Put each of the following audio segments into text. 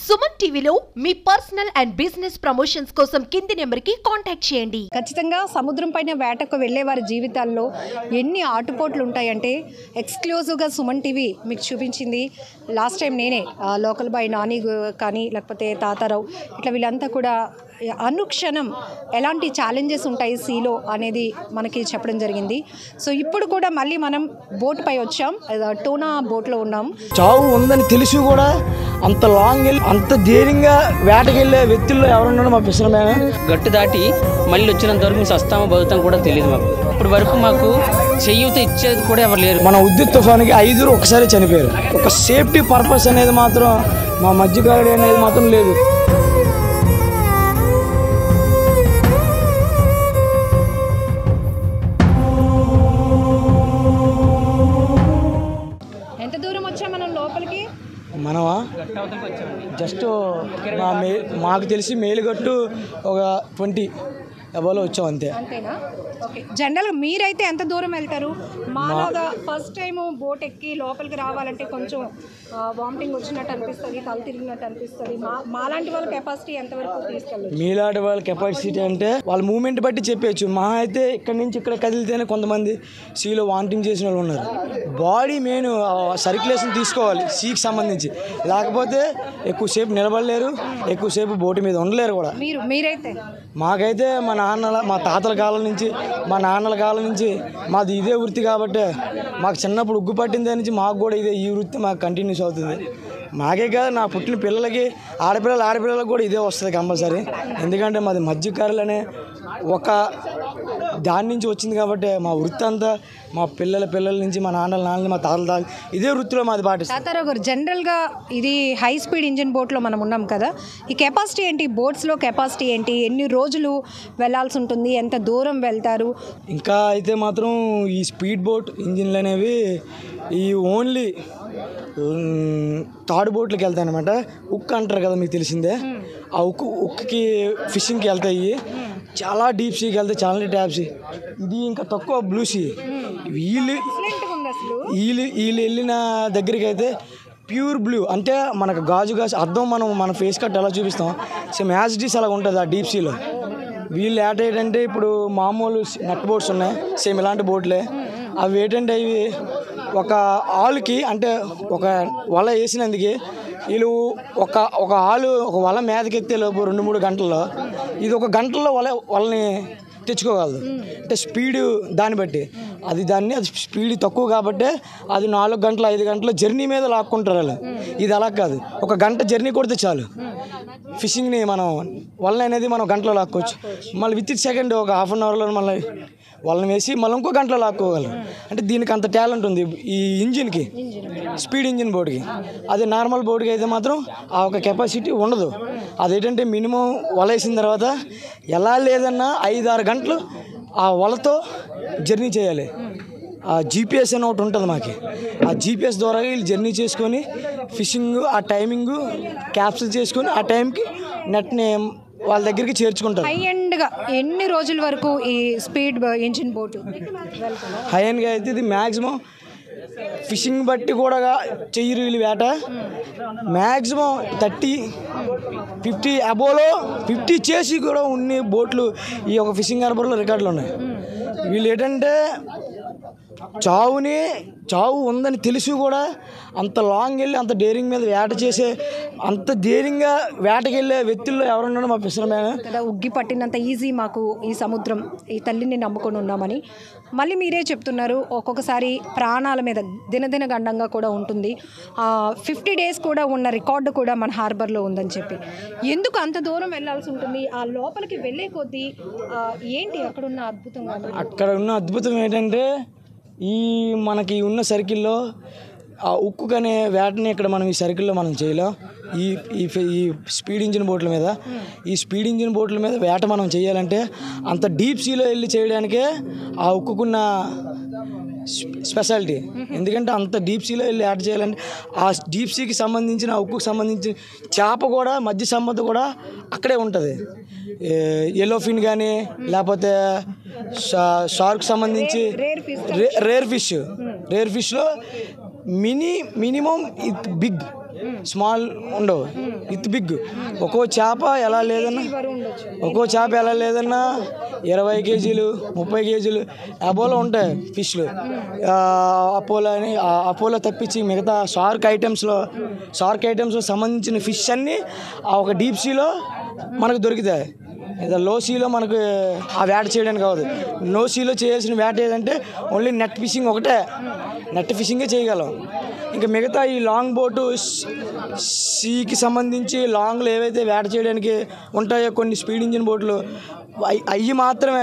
సుమన్ టీవీలో మీ personal and business promotions కోసం కింది నెంబర్కి కాంటాక్ట్ చేయండి ఖచ్చితంగా సముద్రం పైన వేటకు వెళ్ళే వారి జీవితాల్లో ఎన్ని ఆటుపోట్లు ఉంటాయంటే ఎక్స్క్లూజివ్గా సుమన్ టీవీ మీకు చూపించింది లాస్ట్ టైం నేనే ఆ, లోకల్ బాయ్ నాని గు- కానీ లేకపోతే తాతారావు ఇట్లా వీళ్ళంతా కూడా అనుక్షణం ఎలాంటి ఛాలెంజెస్ ఉంటాయి సీలో అనేది మనకి చెప్పడం జరిగింది సో ఇప్పుడు కూడా మళ్ళీ మనం బోట్ పై వచ్చాం ఆ, టోనా బోట్లో ఉన్నాం చావు ఉందని తెలిసి కూడా అంత లాంగ్ వెళ్ళి అంత ధైర్యంగా వేటకెళ్ళే వ్యక్తుల్లో ఎవరున్నారో మా పిసరమైన గట్టు దాటి మళ్ళీ వచ్చినంత వరకు మేము సస్తామో బతుకుతాం కూడా తెలియదు మాకు ఇప్పటి వరకు మాకు చెయ్యూత ఇచ్చేది కూడా ఎవరు లేరు మన ఉద్యుత్ తుఫానికి ఐదుగురు ఒకసారి చనిపోయారు ఒక సేఫ్టీ పర్పస్ అనేది మాత్రం మా మధ్యకారుడు అనేది మాత్రం లేదు ఎంత దూరం వచ్చాం మనం లోపలికి మనమా జస్ట్ మా మే మాకు తెలిసి మేలుగట్టు ఒక ట్వంటీ ఎవరో వచ్చాం అంతే అంతేనా ఓకే జనరల్గా మీరైతే ఎంత దూరం వెళ్తారు మాలాగా ఫస్ట్ టైం బోట్ ఎక్కి లోపలికి రావాలంటే కొంచెం వామిటింగ్ వచ్చినట్టు అనిపిస్తుంది తల తిరిగినట్టు అనిపిస్తుంది మా మాలాంటి వాళ్ళ కెపాసిటీ ఎంతవరకు తీసుకెళ్ళచ్చు మీలాంటి వాళ్ళ కెపాసిటీ అంటే వాళ్ళ మూమెంట్ బట్టి చెప్పేయచ్చు మా అయితే ఇక్కడ నుంచి ఇక్కడ కదిలితేనే కొంతమంది సీలో వామిటింగ్ చేసిన వాళ్ళు ఉన్నారు బాడీ మెయిన్ సర్క్యులేషన్ తీసుకోవాలి సీకి సంబంధించి లేకపోతే ఎక్కువసేపు నిలబడలేరు ఎక్కువసేపు బోటు మీద ఉండలేరు కూడా మీరు మీరైతే మాకైతే మా నాన్నల మా తాతల కాలం నుంచి మా నాన్నల కాలం నుంచి మాది ఇదే వృత్తి కాబట్టి మాకు చిన్నప్పుడు ఉగ్గు పట్టిన దాని నుంచి మాకు కూడా ఇదే ఈ వృత్తి మాకు కంటిన్యూస్ అవుతుంది మాకే కాదు నా పుట్టిన పిల్లలకి ఆడపిల్లలు ఆడపిల్లలకు కూడా ఇదే వస్తుంది కంపల్సరీ ఎందుకంటే మాది మధ్యకారులు అనే ఒక దాని నుంచి వచ్చింది కాబట్టి మా వృత్తి అంతా మా పిల్లల పిల్లల నుంచి మా నాన్నల నాన్నలు మా తాతల తాత ఇదే వృత్తిలో మాది పాటిస్తాం తాతారావు గారు జనరల్గా ఇది హై స్పీడ్ ఇంజిన్ బోట్లో మనం ఉన్నాం కదా ఈ కెపాసిటీ ఏంటి బోట్స్లో కెపాసిటీ ఏంటి ఎన్ని రోజులు వెళ్ళాల్సి ఉంటుంది ఎంత దూరం వెళ్తారు ఇంకా అయితే మాత్రం ఈ స్పీడ్ బోట్ ఇంజిన్లు అనేవి ఈ ఓన్లీ తాడు బోట్లకి వెళ్తాయి అనమాట ఉక్ అంటారు కదా మీకు తెలిసిందే ఆ ఉక్కు ఉక్కుకి ఫిషింగ్కి వెళ్తాయి చాలా డీప్ సీకి వెళ్తాయి చాలా ట్యాప్ సీ ఇది ఇంకా తక్కువ బ్లూ సీ వీళ్ళు ఎక్సలెంట్గా ఉంది అసలు వీళ్ళు వీళ్ళు వెళ్ళిన దగ్గరికి అయితే ప్యూర్ బ్లూ అంటే మనకు గాజు గాజు అద్దం మనం మన ఫేస్ కట్ ఎలా చూపిస్తాం సేమ్ యాజ్ డీస్ అలా ఉంటుంది ఆ డీప్ సీలో వీళ్ళు ఏట ఏంటంటే ఇప్పుడు మామూలు నెట్ బోట్స్ ఉన్నాయి సేమ్ ఇలాంటి బోట్లే అవి ఏంటంటే ఇవి ఒక ఆలుకి అంటే ఒక వల వేసినందుకు వీళ్ళు ఒక ఒక ఆలు ఒక వల మీదకెత్తే లోపు రెండు మూడు గంటల్లో ఇది ఒక గంటల్లో వల వలని తెచ్చుకోగలదు అంటే స్పీడ్ దాన్ని బట్టి అది దాన్ని అది స్పీడ్ తక్కువ కాబట్టి అది నాలుగు గంటలు ఐదు గంటల జర్నీ మీద లాక్కుంటారు వాళ్ళు ఇది అలా కాదు ఒక గంట జర్నీ కొడితే చాలు ఫిషింగ్ని మనం వలన అనేది మనం గంటలో లాక్కోవచ్చు మళ్ళీ విత్ ఇన్ సెకండ్ ఒక హాఫ్ అన్ అవర్లో మళ్ళీ వాళ్ళని వేసి మళ్ళీ ఇంకో గంటలో లాక్కోగలరు అంటే దీనికి అంత టాలెంట్ ఉంది ఈ ఇంజిన్కి స్పీడ్ ఇంజిన్ బోర్డుకి అదే నార్మల్ బోర్డుకి అయితే మాత్రం ఆ ఒక కెపాసిటీ ఉండదు అదేంటంటే మినిమం వల వేసిన తర్వాత ఎలా లేదన్నా ఐదు ఆరు గంటలు ఆ వలతో జర్నీ చేయాలి ఆ జీపీఎస్ అని ఒకటి ఉంటుంది మాకు ఆ జీపీఎస్ ద్వారా వీళ్ళు జర్నీ చేసుకొని ఫిషింగ్ ఆ టైమింగ్ క్యాప్సిల్ చేసుకొని ఆ టైంకి నెట్ని వాళ్ళ దగ్గరికి చేర్చుకుంటారు హై ఎండ్గా ఎన్ని రోజుల వరకు ఈ స్పీడ్ ఇంజిన్ బోటు వెళ్తుంది హై ఎండ్గా అయితే ఇది మ్యాక్సిమం ఫిషింగ్ బట్టి కూడా చెయ్యరు వీళ్ళు వేట మ్యాక్సిమం థర్టీ ఫిఫ్టీ అబోలో ఫిఫ్టీ చేసి కూడా ఉన్ని బోట్లు ఈ ఒక ఫిషింగ్ హార్బర్లో రికార్డులు ఉన్నాయి వీళ్ళు ఏంటంటే చావుని చావు ఉందని తెలిసి కూడా అంత లాంగ్ వెళ్ళి అంత డేరింగ్ మీద వేట చేసే అంత ధైర్యంగా వేటకెళ్ళే వ్యక్తుల్లో ఎవరున్నారో మా పిసరమైన కదా ఉగ్గి పట్టినంత ఈజీ మాకు ఈ సముద్రం ఈ తల్లిని నమ్ముకొని ఉన్నామని మళ్ళీ మీరే చెప్తున్నారు ఒక్కొక్కసారి ప్రాణాల మీద దినదిన గండంగా కూడా ఉంటుంది ఫిఫ్టీ డేస్ కూడా ఉన్న రికార్డు కూడా మన హార్బర్లో ఉందని చెప్పి ఎందుకు అంత దూరం వెళ్ళాల్సి ఉంటుంది ఆ లోపలికి వెళ్ళే కొద్దీ ఆ, ఏంటి అక్కడున్న అద్భుతంగా అక్కడ ఉన్న అద్భుతం ఏంటంటే ఈ మనకి ఉన్న సర్కిల్లో ఆ ఉక్కు అనే వేటని ఇక్కడ మనం ఈ సర్కిల్లో మనం చేయలేం ఈ ఈ ఫె- ఈ స్పీడ్ ఇంజిన్ బోట్ల మీద ఈ స్పీడ్ ఇంజిన్ బోట్ల మీద వేట మనం చేయాలంటే అంత డీప్ సీలో వెళ్ళి చేయడానికే ఆ ఉక్కుకున్న స్పె- స్పెషాలిటీ ఎందుకంటే అంత డీప్ సీలో వెళ్ళి యాడ్ చేయాలంటే ఆ డీప్ సీకి సంబంధించిన ఆ ఉక్కుకు సంబంధించిన చేప కూడా మధ్య సంబంధం కూడా అక్కడే ఉంటుంది ఎల్లో ఫిన్ కానీ లేకపోతే షార్క్ సంబంధించి rare fish rare fish rare ఫిష్లో మినీ మినిమం బిగ్ స్మాల్ ఉండవు విత్ బిగ్ ఒక్కో చేప ఎలా లేదన్నా ఒక్కో చేప ఎలా లేదన్నా ఇరవై కేజీలు ముప్పై కేజీలు అపోలో ఉంటాయి ఫిష్లు ఆ, అపోలో అని ఆ అపోలో తప్పించి మిగతా షార్క్ ఐటమ్స్లో షార్క్ ఐటమ్స్లో సంబంధించిన ఫిష్ అన్నీ ఆ ఒక డీప్ సీలో మనకు దొరుకుతాయి ఇక లో సీలో మనకు ఆ వేట చేయడానికి కాదు నో సీలో చేయాల్సిన వేట ఏదంటే ఓన్లీ నెట్ ఫిషింగ్ ఒకటే నెట్ ఫిషింగే చేయగలం ఇంకా మిగతా ఈ లాంగ్ బోటు సీకి సంబంధించి లాంగ్లో ఏవైతే వేట చేయడానికి ఉంటాయో కొన్ని స్పీడ్ ఇంజిన్ బోట్లు అవి మాత్రమే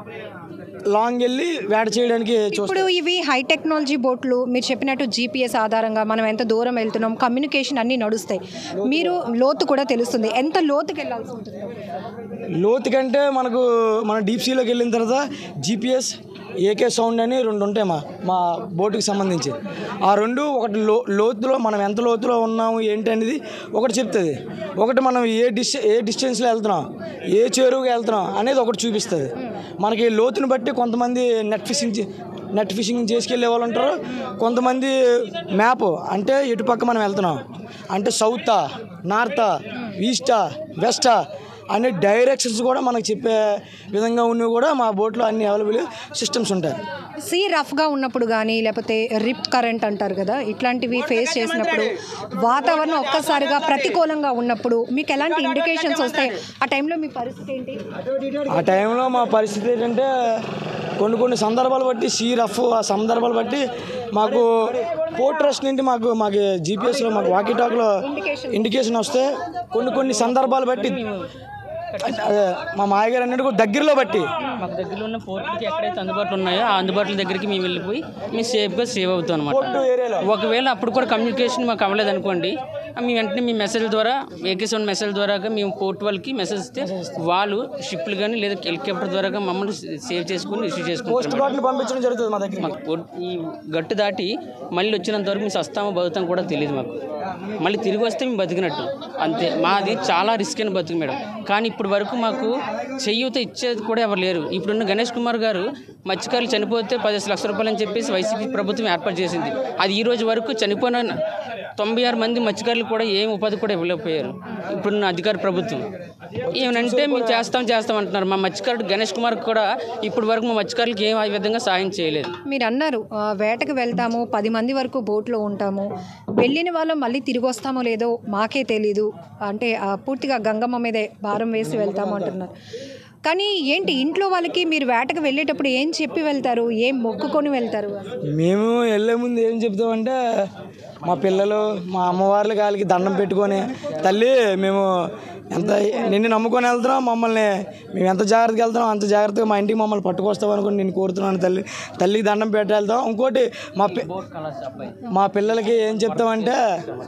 లాంగ్ వెళ్ళి వేట చేయడానికి చూస్తాం ఇప్పుడు ఇవి హై టెక్నాలజీ బోట్లు మీరు చెప్పినట్టు జీపీఎస్ ఆధారంగా మనం ఎంత దూరం వెళ్తున్నాం కమ్యూనికేషన్ అన్నీ నడుస్తాయి మీరు లోతు కూడా తెలుస్తుంది ఎంత లోతుకి వెళ్ళాల్సి ఉంటుంది లోతు కంటే మనకు మన డీప్ సీలోకి వెళ్ళిన తర్వాత జీపీఎస్ ఏకే సౌండ్ అని రెండు ఉంటాయి మా మా బోటుకి సంబంధించి ఆ రెండు ఒకటి లో లోతులో మనం ఎంత లోతులో ఉన్నాము ఏంటి అనేది ఒకటి చెప్తుంది ఒకటి మనం ఏ డిస్ ఏ డిస్టెన్స్లో వెళ్తున్నాం ఏ చెరువుకి వెళ్తున్నాం అనేది ఒకటి చూపిస్తుంది మనకి లోతుని బట్టి కొంతమంది నెట్ ఫిషింగ్ చే- నెట్ ఫిషింగ్ చేసుకెళ్ళే వాళ్ళు ఉంటారు కొంతమంది మ్యాప్ అంటే ఇటుపక్క మనం వెళ్తున్నాం అంటే సౌతా నార్తా ఈస్టా వెస్టా అనే డైరెక్షన్స్ కూడా మనకు చెప్పే విధంగా ఉన్నవి కూడా మా బోట్లో అన్ని అవైలబుల్ సిస్టమ్స్ ఉంటాయి సీ రఫ్గా ఉన్నప్పుడు కానీ లేకపోతే రిప్ కరెంట్ అంటారు కదా ఇట్లాంటివి ఫేస్ చేసినప్పుడు వాతావరణం ఒక్కసారిగా ప్రతికూలంగా ఉన్నప్పుడు మీకు ఎలాంటి ఇండికేషన్స్ వస్తాయి ఆ టైంలో మీ పరిస్థితి ఏంటి ఆ టైంలో మా పరిస్థితి ఏంటంటే కొన్ని కొన్ని సందర్భాలు బట్టి సీ రఫ్ ఆ సందర్భాలు బట్టి మాకు పోర్ట్ ట్రస్ట్ నుండి మాకు మాకు జీపీఎస్లో మాకు వాకీ టాక్లో ఇండికేషన్ వస్తే కొన్ని కొన్ని సందర్భాలు బట్టి అదే మా మాయగారు అన్నట్టు దగ్గరలో బట్టి మాకు దగ్గరలో ఉన్న పోర్టులకి ఎక్కడైతే అందుబాటులో ఉన్నాయో ఆ అందుబాటుల దగ్గరికి మేము వెళ్ళిపోయి మేము సేఫ్గా సేవ్ అవుతాం అనమాట పోర్టు ఏరియాలో ఒకవేళ అప్పుడు కూడా కమ్యూనికేషన్ మాకు అవ్వలేదు అనుకోండి మేము వెంటనే మీ మెసేజ్ ద్వారా ఏకే సెవెన్ మెసేజ్ ద్వారా మేము పోర్ట్ వాళ్ళకి మెసేజ్ ఇస్తే వాళ్ళు షిప్లు కానీ లేదా హెలికాప్టర్ ద్వారా మమ్మల్ని సేవ్ చేసుకుని రిసీవ్ పోస్ట్ చేసుకుంటాం కార్డుని పంపించడం జరుగుతుంది మా దగ్గర మాకు పోర్ట్- ఈ గట్టు దాటి మళ్ళీ వచ్చినంత వరకు మేము సస్తామో బతుకుతాం కూడా తెలియదు మాకు మళ్ళీ తిరిగి వస్తే మేము బతికినట్టు అంతే మాది చాలా రిస్క్ అయిన బతుకు మేడం కానీ ఇప్పుడు వరకు మాకు చెయ్యూత ఇచ్చేది కూడా ఎవరు లేరు ఇప్పుడున్న గణేష్ కుమార్ గారు మత్స్యకారులు చనిపోతే పదిహేను లక్షల రూపాయలు అని చెప్పేసి వైసీపీ ప్రభుత్వం ఏర్పాటు చేసింది అది ఈ రోజు వరకు చనిపోయిన తొంభై ఆరు మంది మత్స్యకారులు కూడా ఏం ఉపాధి కూడా ఇవ్వలేకపోయారు ఇప్పుడున్న అధికార ప్రభుత్వం ఏమనంటే మేము చేస్తాం చేస్తాం అంటున్నారు మా మత్స్యకారుడు గణేష్ కుమార్ కూడా ఇప్పుడు వరకు మా మత్స్యకారులకు ఏం ఆ విధంగా సాయం చేయలేదు మీరు అన్నారు ఆ, వేటకు వెళ్తాము పది మంది వరకు బోట్లో ఉంటాము వెళ్ళిన వాళ్ళం మళ్ళీ తిరిగి వస్తామో లేదో మాకే తెలీదు అంటే ఆ, పూర్తిగా గంగమ్మ మీదే భారం వేసి వెళ్తాము అంటున్నారు కానీ ఏంటి ఇంట్లో వాళ్ళకి మీరు వేటకు వెళ్ళేటప్పుడు ఏం చెప్పి వెళ్తారు ఏం మొక్కుకొని వెళ్తారు మేము వెళ్ళే ముందు ఏం చెప్తామంటే మా పిల్లలు మా అమ్మవార్ల కాలికి దండం పెట్టుకొని తల్లి మేము ఎంత నిన్ను నమ్ముకొని వెళ్తున్నాం మమ్మల్ని మేము ఎంత జాగ్రత్తగా వెళ్తున్నాం అంత జాగ్రత్తగా మా ఇంటికి మమ్మల్ని పట్టుకొస్తాం అనుకుని నేను కోరుతున్నాను తల్లి తల్లికి దండం పెట్టి వెళ్తాం ఇంకోటి మా పి మా పిల్లలకి ఏం చెప్తామంటే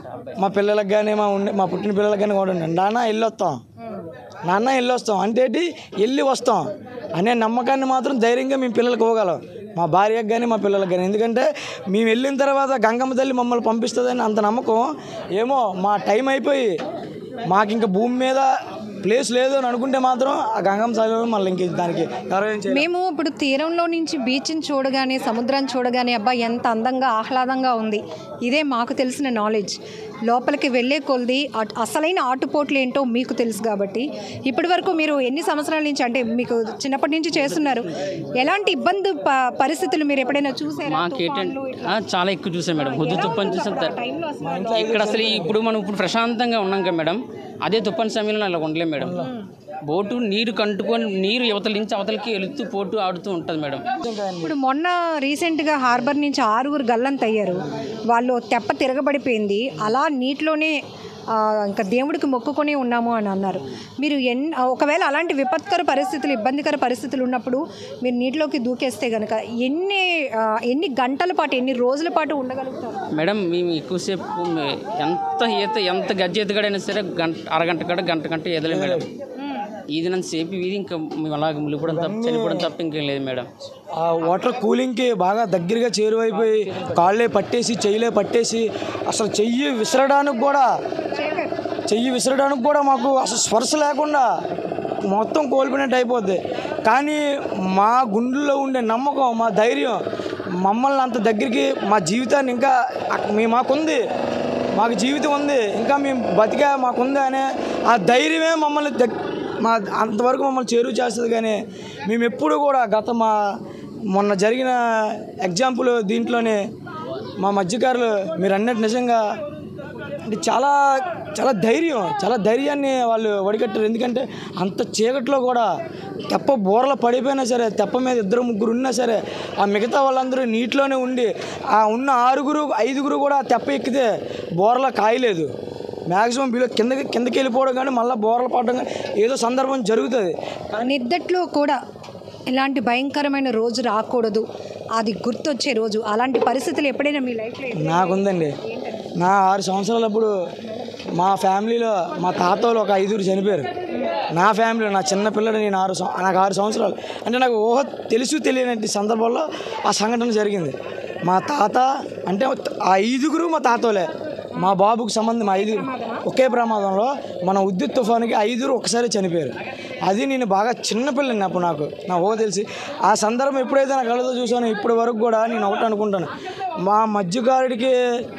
మా పిల్లలకి కానీ మా ఉండే మా పుట్టిన పిల్లలకి కానీ కూడా ఉండండి. నాన్న వెళ్ళొస్తాం నాన్న వెళ్ళి వస్తాం అంటే ఏంటి? వెళ్ళి వస్తాం అనే నమ్మకాన్ని మాత్రం ధైర్యంగా మేము పిల్లలకు ఇవ్వగలం మా భార్యకు కానీ మా పిల్లలకు కానీ ఎందుకంటే మేము వెళ్ళిన తర్వాత గంగమ్మ తల్లి మమ్మల్ని పంపిస్తుందని అంత నమ్మకం ఏమో మా టైం అయిపోయి మాకు ఇంకా భూమి మీద ప్లేస్ లేదు అని అనుకుంటే మాత్రం ఆ గంగమ్మ తల్లి మళ్ళీ ఇంక దానికి ఎవరేం చేయలేం. మేము ఇప్పుడు తీరంలో నుంచి బీచ్ని చూడగానే సముద్రాన్ని చూడగానే అబ్బా ఎంత అందంగా ఆహ్లాదంగా ఉంది ఇదే మాకు తెలిసిన నాలెడ్జ్ లోపలికి వెళ్ళే కొలది అట్- అసలైన ఆటుపోట్లు ఏంటో మీకు తెలుసు కాబట్టి ఇప్పటి వరకు మీరు ఎన్ని సంవత్సరాల నుంచి అంటే మీకు చిన్నప్పటి నుంచి చేస్తున్నారు ఎలాంటి ఇబ్బంది ప- పరిస్థితులు మీరు ఎప్పుడైనా చూసారా మాకేంటంటే ఆ, చాలా ఎక్కువ చూసాం మేడం హుద్దు తుప్పని చూసాం త- టైంలో అసలు ఇక్కడ అసలు ఇప్పుడు మనం ఇప్పుడు ప్రశాంతంగా ఉన్నాం కదా మేడం అదే తుప్పని సమయంలో అలా ఉండలేం మేడం బోటు నీరు కంటుకొని నీరు యువతల నుంచి అవతలకి వెళుతూ పోటు ఆడుతూ ఉంటుంది మేడం ఇప్పుడు మొన్న రీసెంట్గా హార్బర్ నుంచి ఆరుగురు గల్లంత అయ్యారు వాళ్ళు తెప్ప తిరగబడిపోయింది అలా నీటిలోనే ఆ, ఇంకా దేవుడికి మొక్కుకొని ఉన్నాము అని అన్నారు మీరు ఎన్ ఒకవేళ అలాంటి విపత్కర పరిస్థితులు ఇబ్బందికర పరిస్థితులు ఉన్నప్పుడు మీరు నీటిలోకి దూకేస్తే కనుక ఎన్ని ఆ, ఎన్ని గంటల పాటు ఎన్ని రోజుల పాటు ఉండగలుగుతారు మేడం మేము ఎక్కువసేపు మే- ఎంత ఈత ఎంత గజ్జి ఎత్తుగడైనా సరే గంట అరగంట కాడ గంట గంట ఎదలేం మేడం ఇది నన్ను సేపు ఇది ఇంకా మేము అలాగ ములిపోవడం తప్ప చనిపోవడం తప్ప ఇంకేం లేదు మేడం ఆ వాటర్ కూలింగ్కి బాగా దగ్గరగా చేరువైపోయి కాళ్ళే పట్టేసి చెయ్యిలే పట్టేసి అసలు చెయ్యి విసరడానికి కూడా చెయ్యి విసరడానికి కూడా మాకు అసలు స్పర్శ లేకుండా మొత్తం కోల్పోయినట్టు అయిపోద్ది కానీ మా గుండెల్లో ఉండే నమ్మకం మా ధైర్యం మమ్మల్ని అంత దగ్గరికి మా జీవితాన్ని ఇంకా అక్- మీ మాకుంది మాకు జీవితం ఉంది ఇంకా మేము బతికా మాకుంది అనే ఆ ధైర్యమే మమ్మల్ని దగ్ మా అంతవరకు మమ్మల్ని చేరువ చేస్తుంది కానీ మేము ఎప్పుడు కూడా గత మా మొన్న జరిగిన ఎగ్జాంపుల్ దీంట్లోనే మా మధ్యకారులు మీరు అన్నట్టు నిజంగా అంటే చాలా చాలా ధైర్యం చాలా ధైర్యాన్ని వాళ్ళు వడిగట్టారు ఎందుకంటే అంత చీకట్లో కూడా తెప్ప బోర్ల పడిపోయినా సరే తెప్ప మీద ఇద్దరు ముగ్గురు ఉన్నా సరే ఆ మిగతా వాళ్ళందరూ నీటిలోనే ఉండి ఆ ఉన్న ఆరుగురు ఐదుగురు కూడా ఆ తెప్ప ఎక్కితే బోర్ల కాయలేదు మ్యాక్సిమం బిలో కిందకి కిందకి వెళ్ళిపోవడం కానీ మళ్ళీ బోర్లు పడడం కానీ ఏదో సందర్భం జరుగుతుంది నిద్దట్లో కూడా ఇలాంటి భయంకరమైన రోజు రాకూడదు అది గుర్తొచ్చే రోజు అలాంటి పరిస్థితులు ఎప్పుడైనా మీ లైఫ్లో నాకుందండి నా ఆరు సంవత్సరాలప్పుడు మా ఫ్యామిలీలో మా తాతలు ఒక ఐదుగురు చనిపోయారు నా ఫ్యామిలీలో నా చిన్న పిల్లడు నేను ఆరు సం- నాకు ఆరు సంవత్సరాలు అంటే నాకు ఊహ తెలుసు తెలియనటువంటి సందర్భంలో ఆ సంఘటన జరిగింది మా తాత అంటే ఆ ఐదుగురు మా తాతోలే మా బాబుకు సంబంధం మా ఐదుగురు ఒకే ప్రమాదంలో మన ఉద్యుత్ తుఫానుకి ఐదుగురు ఒకసారి చనిపోయారు అది నేను బాగా చిన్నపిల్లని అప్పుడు నాకు నా ఓ తెలిసి ఆ సందర్భం ఎప్పుడైతే నా కళ్ళతో చూసానో ఇప్పటి వరకు కూడా నేను ఒకటి అనుకుంటాను మా మధ్యకారుడికి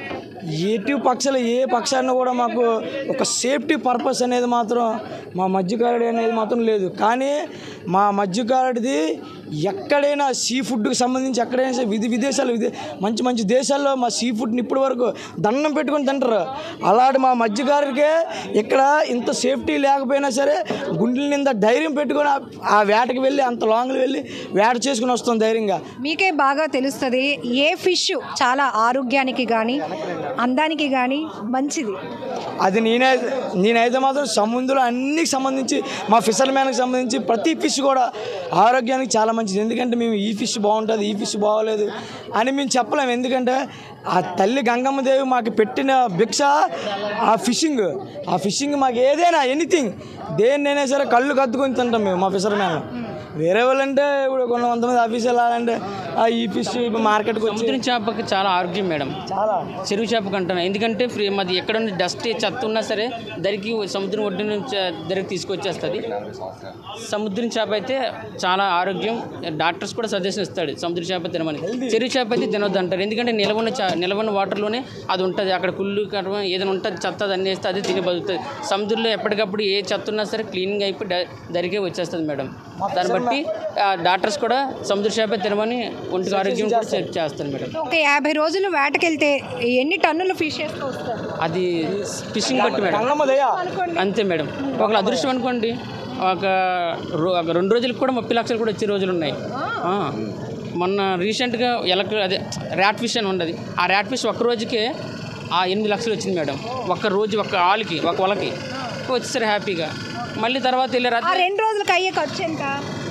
ఎటు పక్షాలు ఏ పక్షాన్ని కూడా మాకు ఒక సేఫ్టీ పర్పస్ అనేది మాత్రం మా మధ్యకారుడి అనేది మాత్రం లేదు కానీ మా మధ్యకారుడిది ఎక్కడైనా సీ ఫుడ్కి సంబంధించి ఎక్కడైనా సరే విధి విదేశాలు విదే మంచి మంచి దేశాల్లో మా సీ ఫుడ్ని ఇప్పటి వరకు దండం పెట్టుకొని తింటారు అలాంటి మా మధ్యకారుడికే ఇక్కడ ఇంత సేఫ్టీ లేకపోయినా సరే గుండెల నింద ధైర్యం పెట్టుకొని ఆ- ఆ వేటకి వెళ్ళి అంత లాంగ్లు వెళ్ళి వేట చేసుకుని వస్తాం ధైర్యంగా మీకే బాగా తెలుస్తుంది ఏ ఫిష్ చాలా ఆరోగ్యానికి కానీ అందానికి కానీ మంచిది అది నేనే నేనైతే మాత్రం సముద్రం అన్నికి సంబంధించి మా ఫిషర్ మ్యాన్కి సంబంధించి ప్రతి ఫిష్ కూడా ఆరోగ్యానికి చాలా మంచిది ఎందుకంటే మేము ఈ ఫిష్ బాగుంటుంది ఈ ఫిష్ బాగోలేదు అని మేము చెప్పలేము ఎందుకంటే ఆ తల్లి గంగమ్మ దేవి మాకు పెట్టిన భిక్ష ఆ ఫిషింగ్ ఆ ఫిషింగ్ మాకు ఏదైనా ఎనీథింగ్ దేన్నైనా సరే కళ్ళు కద్దుకొని తింటాం మేము మా ఫిషర్ మ్యాన్ వేరే వాళ్ళంటే ఇప్పుడు కొంతమంది ఆఫీసర్ వెళ్ళాలంటే ఆ ఈ ఫిష్ మార్కెట్కి వచ్చి సముద్రం చేపకి చాలా ఆరోగ్యం మేడం చాలా చెరువు చేపకు అంటాను ఎందుకంటే ఫ్రీ మాది ఎక్కడ డస్ట్ చెత్త ఉన్నా సరే దరికి సముద్రం ఒడ్డు నుంచి దరికి తీసుకొచ్చేస్తుంది సముద్రం చేప అయితే చాలా ఆరోగ్యం డాక్టర్స్ కూడా సజెషన్ ఇస్తాడు సముద్ర చేప తినమని చెరువు చేప అయితే తినొద్దు అంటారు ఎందుకంటే నిలవన్న చా నిలవన్న వాటర్లోనే అది ఉంటుంది అక్కడ కుళ్ళు కర్మ ఏదైనా ఉంటుంది చెత్త అది అన్నీ వేస్తే అది తిని బతుకుతుంది సముద్రంలో ఎప్పటికప్పుడు ఏ చెత్త ఉన్నా సరే క్లీన్గా అయిపోయి డ- దరికే వచ్చేస్తుంది మేడం దాన్ని బట్టి ఆ, డాక్టర్స్ కూడా సముద్ర చేప తినమని ఒంటికి ఆరోగ్యం కూడా చెక్ చేస్తారు మేడం ఒక యాభై రోజులు వేటకెళ్తే ఎన్ని టన్నులు ఫిష్ వేసుకొస్తారు అది ఫిషింగ్ బట్టి మేడం గంగమ్మ దయ్యా అంతే మేడం ఒకళ్ళ అదృష్టం అనుకోండి ఒక రో- ఒక రెండు రోజులకు కూడా ముప్పై లక్షలు కూడా వచ్చే రోజులు ఉన్నాయి ఆ. మొన్న రీసెంట్గా ఎలక అదే ర్యాట్ ఫిష్ అని ఉండదు ఆ ర్యాట్ ఫిష్ ఒక్క రోజుకే ఆ ఎనిమిది లక్షలు వచ్చింది మేడం ఒక్క రోజు ఒక ఆలుకి ఒక వలకి వచ్చేసరి హ్యాపీగా మళ్ళీ తర్వాత వెళ్ళే ఆ రాత్రి రెండు రోజులకి అయ్యే ఖర్చు ఎంత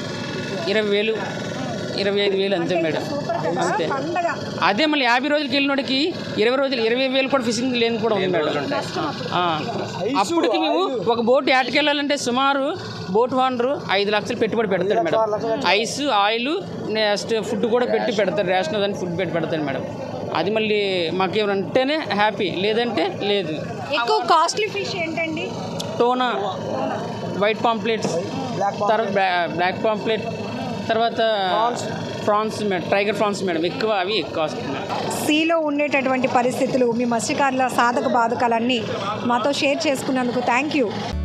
ఇరవై వేలు ఇరవై ఐదు వేలు అంతే మేడం అంతే పండగ అదే మళ్ళీ యాభై రోజులకి వెళ్ళినోడికి ఇరవై రోజులు ఇరవై వేలు కూడా ఫిషింగ్ లేని కూడా ఉంది మేడం ఆ. అప్పటికి మేము ఒక బోట్ ఏటకెళ్ళాలంటే సుమారు బోట్ ఓనరు ఐదు లక్షలు పెట్టుబడి పెడతాడు madam ice oil next food కూడా పెట్టి పెడతారు రేషన్ అని ఫుడ్ పెట్టి పెడతాడు మేడం అది మళ్ళీ మాకేమంటేనే హ్యాపీ లేదంటే లేదు ఎక్కువ కాస్ట్లీ ఫిష్ ఏంటండి టోనా వైట్ పాంప్లెట్స్ తర్వాత బ్లా- బ్లాక్ పాంప్లెట్ తర్వాత prawns madam tiger prawns madam ఎక్కువ అవి ఎక్కువ కాస్ట్ మేడం సీలో ఉండేటటువంటి పరిస్థితులు మీ మత్స్యకారుల సాధక బాధకాలన్నీ మాతో షేర్ చేసుకున్నందుకు థ్యాంక్ యూ